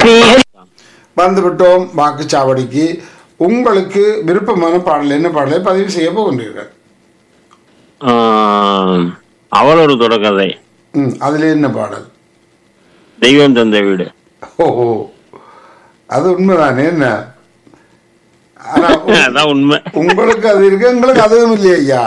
வெற்றி வந்துவிட்டோம் வாக்குச்சாவடிக்கு உங்களுக்கு விருப்பமான பாடல் என்ன பாடலை பதிவு செய்ய போகின்றீர்கள் ஆம், அவள் ஒரு தொடக்கதை ம் அதுல என்ன பாடல் தெய்வம் தந்த வீடு ஓ அது உண்மைதானே என்ன ஆனா உ- அதான் உண்மை உங்களுக்கு அது இருக்கு எங்களுக்கு அதுவும் இல்லையா ஐயா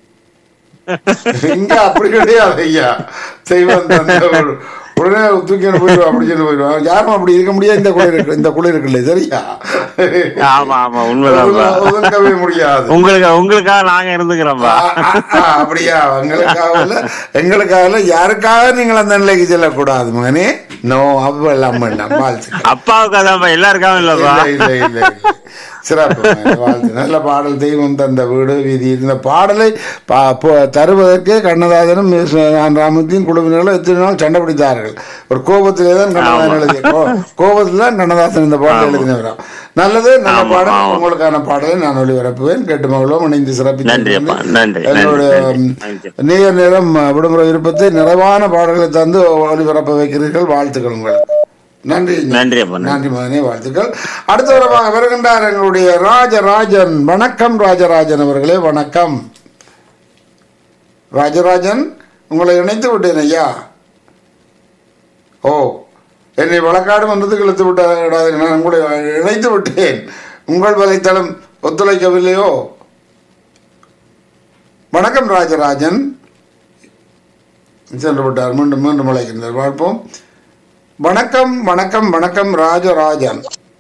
இங்க அப்படி கிடையாது ஐயா செய்வன் தந்த ஒரு- உடனே தூக்கி போயிடுவோம் அப்படி சொல்லி போயிடுவோம் யாரும் அப்படி இருக்க முடியாது இந்த குளிர் இருக்கு இந்த குளிர் இருக்குல்ல சரியா ஆமா ஆமா உண்மைதான் ஒதுங்க- ஒதுங்கவே முடியாது உங்களுக்கு உங்களுக்காக நாங்க இருந்துக்கிறோம்பா ஆ, ஆ, ஆ, அப்படியா எங்களுக்காக இல்ல எங்களுக்காக இல்ல யாருக்காக நீங்கள் அந்த நிலைக்கு செல்லக்கூடாது மகனே நோ அவ்வளவு வேண்டாம் வாழ்த்துக்கள் அப்பாவுக்கு அதான்ப்பா எல்லாருக்காகவும் இல்லப்பா இல்ல இல்ல இல்ல இல்ல. சிறப்பு மகனே, வாழ்த்து நல்ல பாடல் தெய்வம் தந்த வீடு வீதி இந்த பாடலை பா- போ- தருவதற்கே கண்ணதாசனும் மிஸ் நான் ராமத்தின் குழுவினர்களும் எத்தனை நாள் சண்டை பிடித்தார்கள் ஒரு கோபத்திலே தான் கண்ணதாசன் எழுதிய கோபத்தில் தான் கண்ணதாசன் இந்த பாடல் எழுதினவராம் நல்லது நல்ல ஆமா, பாடல் ஆமா. உங்களுக்கான பாடலை நான் ஒளிபரப்புவேன் கேட்டு மகளும் இணைந்து சிறப்பித்து நன்றி அப்பா, நன்றி, என்னுடைய நன்றி, நன்றி. நேர நேரம் விடுமுறை விருப்பத்தை நிறைவான பாடல்களை தந்து ஒளிபரப்ப வைக்கிறீர்கள் வாழ்த்துக்கள் உங்களுக்கு நன்றி நன்றி அப்பா, நன்றி. நன்றி மகனே வாழ்த்துக்கள் அடுத்த வரவாக வருகின்றார் எங்களுடைய ராஜராஜன் வணக்கம் ராஜராஜன் அவர்களே வணக்கம் ராஜராஜன் உங்களை இணைத்து விட்டேன் ஐயா ஓ என்னை வழக்காடு வந்ததுக்கு இழுத்து விட்டாது நான் உங்களை இணைத்து விட்டேன் உங்கள் வலைத்தளம் ஒத்துழைக்கவில்லையோ வணக்கம் ராஜராஜன் சென்று விட்டார் மீண்டும் மீண்டும் அழைக்கின்றார் பார்ப்போம் வணக்கம் வணக்கம் வணக்கம் ராஜராஜன்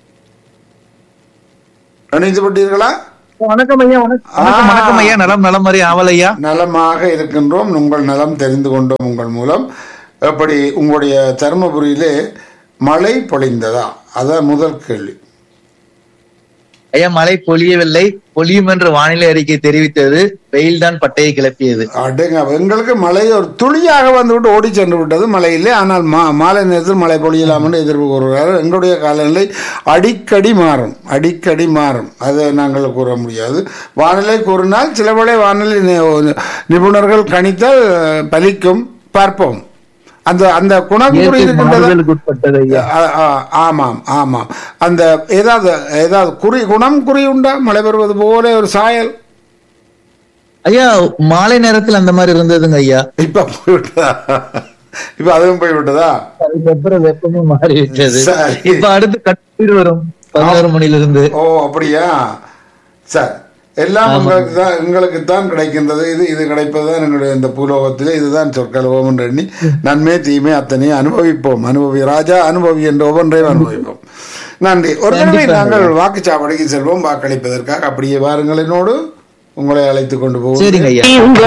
இணைத்து விட்டீர்களா வணக்கம் ஐயா வணக்கம் வணக்கம், வணக்கம் ஐயா நலம் நலம் மாதிரி ஆவல் ஐயா நலமாக இருக்கின்றோம் உங்கள் நலம் தெரிந்து கொண்டோம் உங்கள் மூலம் எப்படி உங்களுடைய தருமபுரியிலே மழை பொழிந்ததா அதான் முதல் கேள்வி ஐயா மழை பொழியவில்லை பொழியும் என்று வானிலை அறிக்கை தெரிவித்தது வெயில் தான் பட்டையை கிளப்பியது அடங்க எங்களுக்கு மழை ஒரு துளியாக வந்துவிட்டு ஓடி சென்று விட்டது மழையிலே ஆனால் மா மாலை நேரத்தில் மழை பொழியலாம் என்று எதிர்ப்பு கூறுகிறார்கள் எங்களுடைய காலநிலை அடிக்கடி மாறும் அடிக்கடி மாறும் அதை நாங்கள் கூற முடியாது வானிலை கூறினால் சில வேளை வானிலை நி- நிபுணர்கள் கணித்தால் பலிக்கும் பார்ப்போம் அந்த அந்த குணம் கூறி இயற்கை இருக்கின்றது மாறுதலுக்கு உட்பட்டது ஐயா ஆ- ஆ- ஆமாம் ஆமாம் அந்த ஏதாவது ஏதாவது குறி குணம் குறி உண்டா மழை பெறுவது போல ஒரு சாயல் ஐயா மாலை நேரத்தில் அந்த மாதிரி இருந்ததுங்க ஐயா இப்ப போய்விட்டதா இப்ப அதுவும் போய்விட்டதா அதுக்கப்புறம் வெப்பமும் மாறிவிட்டது சரி. இப்ப அடுத்து கட்டீர் வரும் பதினோரு மணிலிருந்து ஓ அப்படியா சரி எல்லாம் உங்களுக்கு தான் எங்களுக்கு தான் கிடைக்கின்றது இது இது கிடைப்பதுதான் எங்களுடைய இந்த பூலோகத்திலே இதுதான் சொற்கலவோம் என்று எண்ணி நன்மை தீமை அத்தனையும் அனுபவிப்போம் அனுபவி ராஜா அனுபவி என்ற ஒவ்வொன்றையும் அனுபவிப்போம் நன்றி ஒரு தடவை நாங்கள் வாக்குச்சாவடிக்கு செல்வோம் வாக்களிப்பதற்காக அப்படியே வாருங்கள் என்னோடு உங்களை அழைத்துக் கொண்டு போவோம் சரிங்க ஐயா